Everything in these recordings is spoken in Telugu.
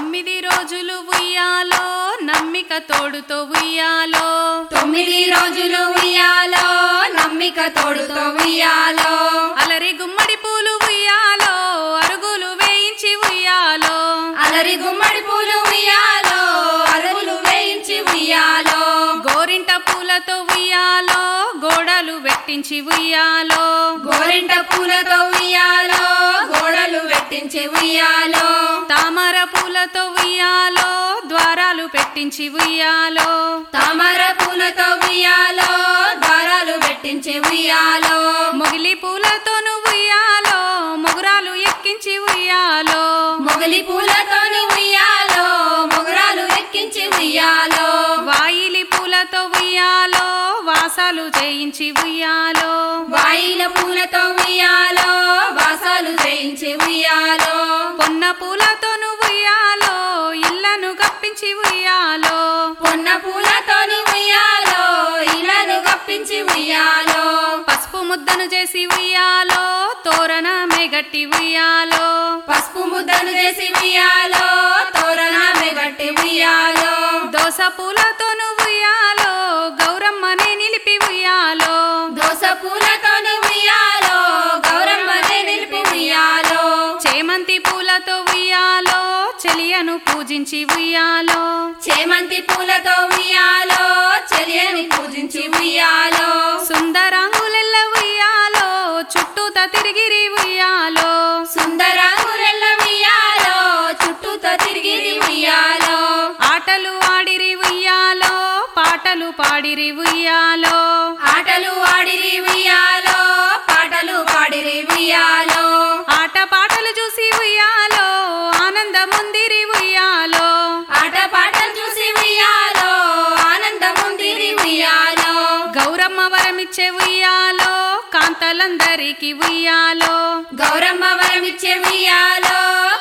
తొమ్మిది రోజులు ఉయ్యాలో నమ్మిక తోడుతో ఉయ్యాలో తొమ్మిది రోజులు ఉయ్యాలో నమ్మిక తోడుతో ఉయ్యాలో అలరి గుమ్మడి పూలు ఉయ్యాలో అరుగులు వేయించి ఉయ్యాలో అలరి గుమ్మడి పూలు ఉయ్యాలో అరుగులు వేయించి ఉయ్యాలో గోరింట పూలతో ఉయ్యాలో గోడలు వెట్టించి ఉయ్యాలో గోరింట పూలతో ఉయ్యాలో గోడలు వెట్టించి ఉయ్యాలో తామర పూలతో ఉయ్యాలో ద్వారాలు పెట్టించి ఉయ్యాలో తామర పూలతో ఉయ్యాలో దారాలు పెట్టించి ఉయ్యాలో మొగిలి పూలతోను ఉయ్యాలో మొగురాలు ఎక్కించి ఉయ్యాలో మొగలి పూలతోని ఉయ్యాలో మొగరాలు ఎక్కించి ఉయ్యాలో వాయిలి పూలతో ఉయ్యాలో వాసాలు చేయించి ఉయ్యాలో వాయిల పూలతో ఉయ్యాలో వాసాలు చేయించి ఉయ్యాలో పొన్న పూలతోను ఉయ్యాలో ఇళ్లను కప్పించి ఉయ్యాలో పొన్న పూలతోని ఉయ్యాలో ఇళ్ళను కప్పించి ఉయ్యాలో పసుపు ముద్దను చేసి ఉయ్యాలో తోరణమే గట్టి ఉయ్యాలో పసుపు ముద్దను చేసి ఉయ్యాలో తోరణాన్ని గట్టి ఉయ్యాలో దోస పూలతోను ఉయ్యాలో గౌరమ్మనే నిలిపి ఉయ్యాలో దోస పూలతోని ఉయ్యాలో గౌరమ్మనే నిలిపి ఉయ్యాలో చేమంతి పూలతో ఉయ్యాలో చెలియను పూజించి ఉయ్యాలో చేమంతి పూలతో ఉయ్యాలో చెలియని పూజించి ఉయ్యాలో సుందరాంగులెల్ల ఉయ్యాలో చుట్టూత తిరిగిరి ఉయ్యాలో సుందరాంగురెల్ల ఉయ్యాలో చుట్టూతో తిరిగి ఉయ్యాలో ఆటలు ఆడిరి ఉయ్యాలో పాటలు పాడిరి ఉయ్యాలో ఆటలు ఆడిరి ఉయ్యాలో పాటలు పాడిరి ఉయ్యాలో ఆట పాటలు చూసి ఉయ్యాలో ఆనందముందిరి ఉయ్యాలో ఆట పాటలు చూసి ఉయ్యాలో ఆనందముందిరి ఉయ్యాలో గౌరమ్మ వరమిచ్చే ఉయ్యాలో కాంతలందరికి ఉయ్యాలో గౌరమ్మ వరమిచ్చే ఉయ్యాలో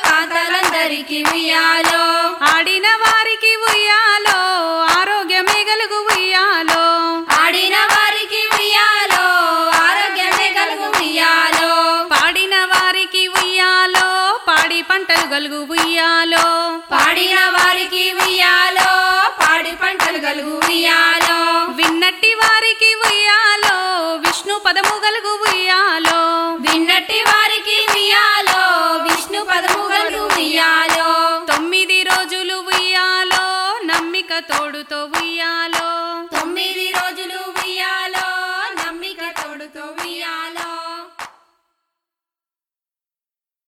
కాంతలందరికి ఉయ్యాలో ఆడిన వారికి ఉయ్యాలో ఆరోగ్యమే గలుగు ఉయ్యాలో ఆడిన వారికి ఉయ్యాలో ఆరోగ్యమే కలుగు ఉయ్యాలో పాడిన వారికి ఉయ్యాలో పాడి పంటలు గలుగు ఉయ్యాలో పాడిన వారికి ఉయ్యాలో పాడి పంటలు కలుగు ఉయ్యాలో విన్నట్టి వారికి ఉయ్యాలో విష్ణు పదము గలుగు ఉయ్యాలో విన్నట్టి వారికి ఉయ్యాలో